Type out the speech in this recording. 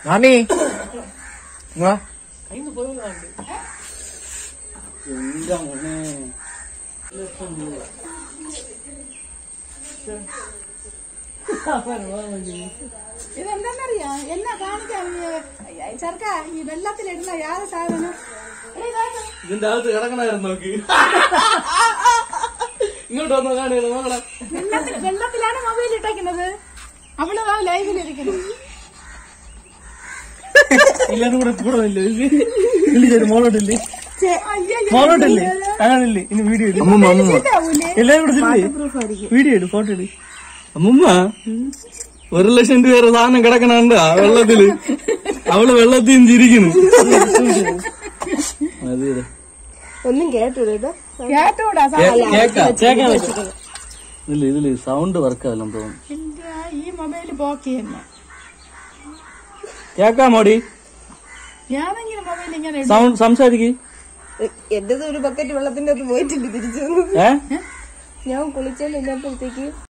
മാമി ഇങ്ങ് വാ. എന്താ മോനെ ഇതെന്താന്നറിയാ എന്നാ കാണിക്കാൻ ചെറുക്ക ഈ വെള്ളത്തിലിടുന്ന യാതൊരു സാധനം എടീ, ഇതാക്ക്. ഇതിന്റെ അകത്ത് കിടക്കണായിരുന്നു നോക്കി ഇങ്ങോട്ട് വന്നോ കാണിക്കണം നോക്കണം വെള്ളത്തിൽ വെള്ളത്തിലാണ് മൊബൈൽ ഇട്ടേക്കുന്നത് അവള് ആ ലൈവിലിരിക്കുന്നു എല്ലാരും കൂടെ കൂടെ ഇല്ലേ ഇല്ലേ മോളോട്ടില്ലേ മോളോട്ടില്ലേ അങ്ങനല്ലേ ഇനി വീഡിയോ ഇടും അമ്മൂമ്മ അമ്മൂമ്മ എല്ലാരും കൂടെ ഇല്ലേ വീഡിയോ ഇടും ഫോട്ടോ ഇടും അമ്മുമ്മ ഒരു ലക്ഷം രൂപ സാധനം കിടക്കണുണ്ട് ആ വെള്ളത്തില് അവള് വെള്ളത്തിൽ നിന്ന് ചിരിക്കുന്നു അതെ അതെ ഒന്നും കേട്ടോ കേട്ടൂടാ കേക്കാം കേക്കാൻ പറ്റും ഇതില് ഇതില് സൗണ്ട് വർക്കാവില്ലെന്ന് തോന്നുന്നു എന്റെ ഈ മൊബൈൽ പോക്കി തന്നെ കേക്കാമോടി ഞാനെങ്കിലും മൊബൈൽ ഇങ്ങനെ സൗണ്ട് സംസാരിക്ക് എന്റേത് ഒരു ബക്കറ്റ് വെള്ളത്തിന്റെ അത് പോയിട്ടുണ്ട് തിരിച്ചു വന്നത് ഏ ഞാൻ കുളിച്ചോണ്ടിരുന്നപ്പോഴത്തേക്ക്